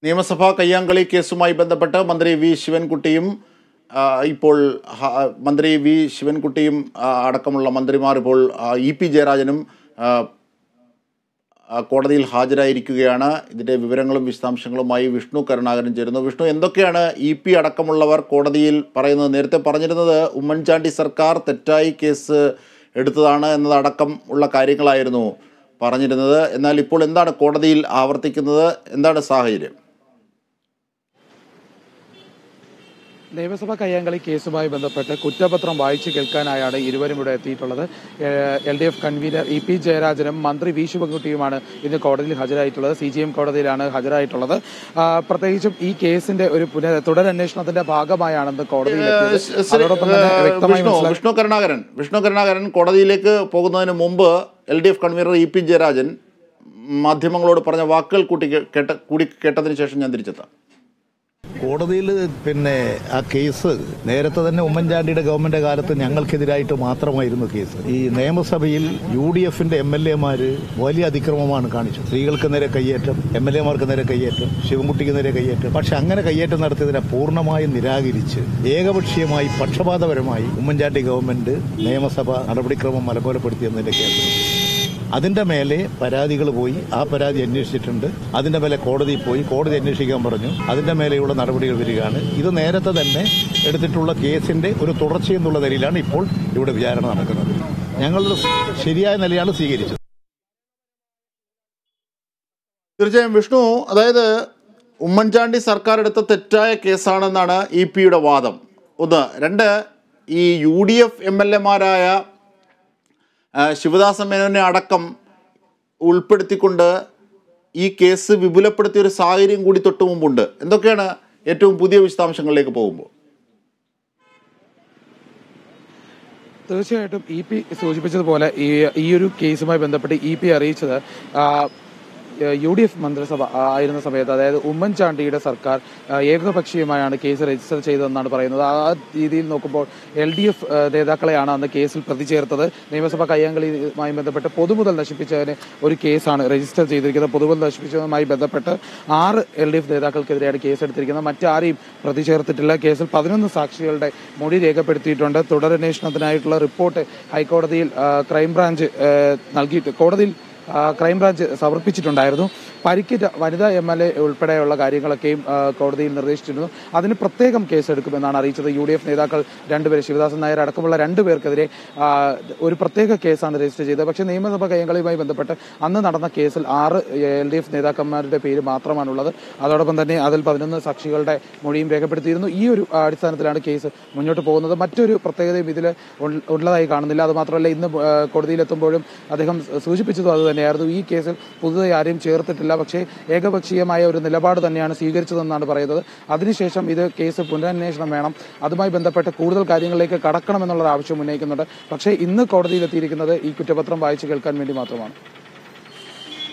നിയമസഭാ കയ്യാങ്കളി കേസുമായി ബന്ധപ്പെട്ട് മന്ത്രി വി ശിവൻകുട്ടിയും ആ, ഇപ്പോൾ ഹ- മന്ത്രി വി ശിവൻകുട്ടിയും ആ, അടക്കമുള്ള മന്ത്രിമാർ ഇപ്പോൾ ആ, ഇ പി ജയരാജനും ആ, ആ, കോടതിയിൽ ഹാജരായിരിക്കുകയാണ് ഇതിൻ്റെ വിവരങ്ങളും വിശദാംശങ്ങളുമായി വിഷ്ണു കരുണാകരൻ ചേരുന്നു വിഷ്ണു എന്തൊക്കെയാണ് ഇ പി അടക്കമുള്ളവർ കോടതിയിൽ പറയുന്നത് നേരത്തെ പറഞ്ഞിരുന്നത് ഉമ്മൻചാണ്ടി സർക്കാർ തെറ്റായി കേസ് എടുത്തതാണ് എന്നതടക്കം ഉള്ള കാര്യങ്ങളായിരുന്നു പറഞ്ഞിരുന്നത് എന്നാൽ ഇപ്പോൾ എന്താണ് കോടതിയിൽ ആവർത്തിക്കുന്നത് എന്താണ് സാഹചര്യം നിയമസഭാ കയ്യാങ്കളി കേസുമായി ബന്ധപ്പെട്ട് കുറ്റപത്രം വായിച്ചു കേൾക്കാനായാണ് ഇരുവരും ഇവിടെ എത്തിയിട്ടുള്ളത് L D F convenor E P ജയരാജനും മന്ത്രി വി ശിവൻകുട്ടിയുമാണ് ഇന്ന് കോടതിയിൽ ഹാജരായിട്ടുള്ളത് സി ജി എം കോടതിയിലാണ് ഹാജരായിട്ടുള്ളത് ആ, പ്രത്യേകിച്ചും ഈ കേസിന്റെ ഒരു പുനഃ തുടരന്വേഷണത്തിന്റെ ഭാഗമായാണ് ഇന്ന് കോടതിയിൽ എത്തിയത് ശ്രീ- അതോടൊപ്പം തന്നെ ഏഹ് വ്യക്തമായി വിഷ്ണു മനസ്സിലാക്കി വിഷ്ണു കരുണാകരൻ വിഷ്ണു കരുണാകരൻ കോടതിയിലേക്ക് പോകുന്നതിന് മുമ്പ് L D F convenor E P Jayarajan മാധ്യമങ്ങളോട് പറഞ്ഞ വാക്കുകൾ കൂട്ടി കേ- കേട്ട കൂടി കേട്ടതിന് ശേഷം ഞാൻ തിരിച്ചെത്താം കോടതിയിൽ പിന്നെ ആ കേസ് നേരത്തെ തന്നെ ഉമ്മൻചാണ്ടിയുടെ ഗവൺമെന്റ് കാലത്ത് ഞങ്ങൾക്കെതിരായിട്ട് മാത്രമായിരുന്നു കേസ് ഈ നിയമസഭയിൽ യു ഡി എഫിന്റെ എം എൽ എമാര് വലിയ അതിക്രമമാണ് കാണിച്ചത് സ്ത്രീകൾക്ക് നേരെ കയ്യേറ്റം എം എൽ എമാർക്ക് നേരെ കയ്യേറ്റം ശിവൻകുട്ടിക്ക് നേരെ കയ്യേറ്റം പക്ഷെ അങ്ങനെ കയ്യേറ്റം നടത്തിയതിനെ പൂർണ്ണമായും നിരാകരിച്ച് ഏകപക്ഷീയമായി പക്ഷപാതപരമായി ഉമ്മൻചാണ്ടി ഗവൺമെന്റ് നിയമസഭ നടപടിക്രമം മലകോലപ്പെടുത്തിയെന്നതിന്റെ കേസ് അതിന്റെ മേലെ പരാതികൾ പോയി ആ പരാതി അന്വേഷിച്ചിട്ടുണ്ട് അതിന്റെ മേലെ കോടതിയിൽ പോയി കോടതി അന്വേഷിക്കാൻ പറഞ്ഞു അതിന്റെ മേലെയുള്ള നടപടികൾ വരികയാണ് ഇത് നേരത്തെ തന്നെ എടുത്തിട്ടുള്ള കേസിന്റെ ഒരു തുടർച്ചയെന്നുള്ള നിലയിലാണ് ഇപ്പോൾ ഇവിടെ വിചാരണ നടക്കുന്നത് ഞങ്ങൾ ശരിയായ നിലയാണ് സ്വീകരിച്ചത് തീർച്ചയായും വിഷ്ണു അതായത് ഉമ്മൻചാണ്ടി സർക്കാർ എടുത്ത തെറ്റായ കേസാണെന്നാണ് ഇ പിയുടെ വാദം ഒന്ന് രണ്ട് ഈ U D F M L എമാരായ ശിവദാസ മേനോനെ അടക്കം ഉൾപ്പെടുത്തിക്കൊണ്ട് ഈ കേസ് വിപുലപ്പെടുത്തിയ ഒരു സാഹചര്യം കൂടി തൊട്ട് മുമ്പുണ്ട് എന്തൊക്കെയാണ് ഏറ്റവും പുതിയ വിശദാംശങ്ങളിലേക്ക് പോകുമ്പോൾ തീർച്ചയായിട്ടും ഇ പി സൂചിപ്പിച്ചതുപോലെ ഈ ഈ ഒരു കേസുമായി ബന്ധപ്പെട്ട് ഇ പി അറിയിച്ചത് ആ, യു ഡി എഫ് മന്ത്രിസഭ ആ, ആയിരുന്ന സമയത്ത് അതായത് ഉമ്മൻചാണ്ടിയുടെ സർക്കാർ ആ, ഏകപക്ഷീയമായാണ് കേസ് രജിസ്റ്റർ ചെയ്തതെന്നാണ് പറയുന്നത് ആ രീതിയിൽ നോക്കുമ്പോൾ എൽ ഡി എഫ് നേതാക്കളെയാണ് അന്ന് കേസിൽ പ്രതി ചേർത്തത് നിയമസഭാ കയ്യാങ്കളിയുമായി ബന്ധപ്പെട്ട് പൊതുമുതൽ നശിപ്പിച്ചതിന് ഒരു കേസാണ് രജിസ്റ്റർ ചെയ്തിരിക്കുന്നത് പൊതുമുതൽ നശിപ്പിച്ചതുമായി ബന്ധപ്പെട്ട് ആറ് എൽ ഡി എഫ് നേതാക്കൾക്കെതിരെയാണ് കേസെടുത്തിരിക്കുന്നത് മറ്റാരെയും പ്രതി ചേർത്തിട്ടില്ല കേസിൽ പതിനൊന്ന് സാക്ഷികളുടെ മൊഴി രേഖപ്പെടുത്തിയിട്ടുണ്ട് തുടരന്വേഷണത്തിനായിട്ടുള്ള റിപ്പോർട്ട് ഹൈക്കോടതിയിൽ ആ, ക്രൈംബ്രാഞ്ച് ആ, നൽകിയിട്ട് കോടതിയിൽ ആ, ക്രൈംബ്രാഞ്ച് സമർപ്പിച്ചിട്ടുണ്ടായിരുന്നു പരിക്കേറ്റ വനിതാ എം എൽ എ ഉൾപ്പെടെയുള്ള കാര്യങ്ങളൊക്കെയും ആ, കോടതിയിൽ നിർദ്ദേശിച്ചിരുന്നു അതിന് പ്രത്യേകം കേസെടുക്കുമെന്നാണ് അറിയിച്ചത് യു ഡി എഫ് നേതാക്കൾ രണ്ടുപേര് ശിവദാസൻ നായർ അടക്കമുള്ള രണ്ടുപേർക്കെതിരെ ആ, ഒരു പ്രത്യേക കേസാണ് രജിസ്റ്റർ ചെയ്തത് പക്ഷേ നിയമസഭാ കയ്യങ്കളിയുമായി ബന്ധപ്പെട്ട് അന്ന് നടന്ന കേസിൽ ആറ് എൽ ഡി എഫ് നേതാക്കന്മാരുടെ പേര് മാത്രമാണുള്ളത് അതോടൊപ്പം തന്നെ അതിൽ പതിനൊന്ന് സാക്ഷികളുടെ മൊഴിയും രേഖപ്പെടുത്തിയിരുന്നു ഈ ഒരു ആ, അടിസ്ഥാനത്തിലാണ് കേസ് മുന്നോട്ട് പോകുന്നത് മറ്റൊരു പ്രത്യേകതയും ഇതിൽ ഉള്ളതായി കാണുന്നില്ല അതുമാത്രമല്ല ഇന്ന് ആ, കോടതിയിലെത്തുമ്പോഴും അദ്ദേഹം സൂചിപ്പിച്ചതും അത് തന്നെയായിരുന്നു ഈ കേസിൽ പുതുതായി ആരെയും ചേർത്തിട്ടില്ല പക്ഷേ ഏകപക്ഷീയമായ ഒരു നിലപാട് തന്നെയാണ് സ്വീകരിച്ചതെന്നാണ് പറയുന്നത് അതിനുശേഷം ഇത് കേസ് പുനരന്വേഷണം വേണം അതുമായി ബന്ധപ്പെട്ട് കൂടുതൽ കാര്യങ്ങളിലേക്ക് കടക്കണമെന്നുള്ള ആവശ്യം ഉന്നയിക്കുന്നുണ്ട് പക്ഷേ ഇന്ന് കോടതിയിലെത്തിയിരിക്കുന്നത് ഈ കുറ്റപത്രം വായിച്ചു കേൾക്കാൻ വേണ്ടി മാത്രമാണ്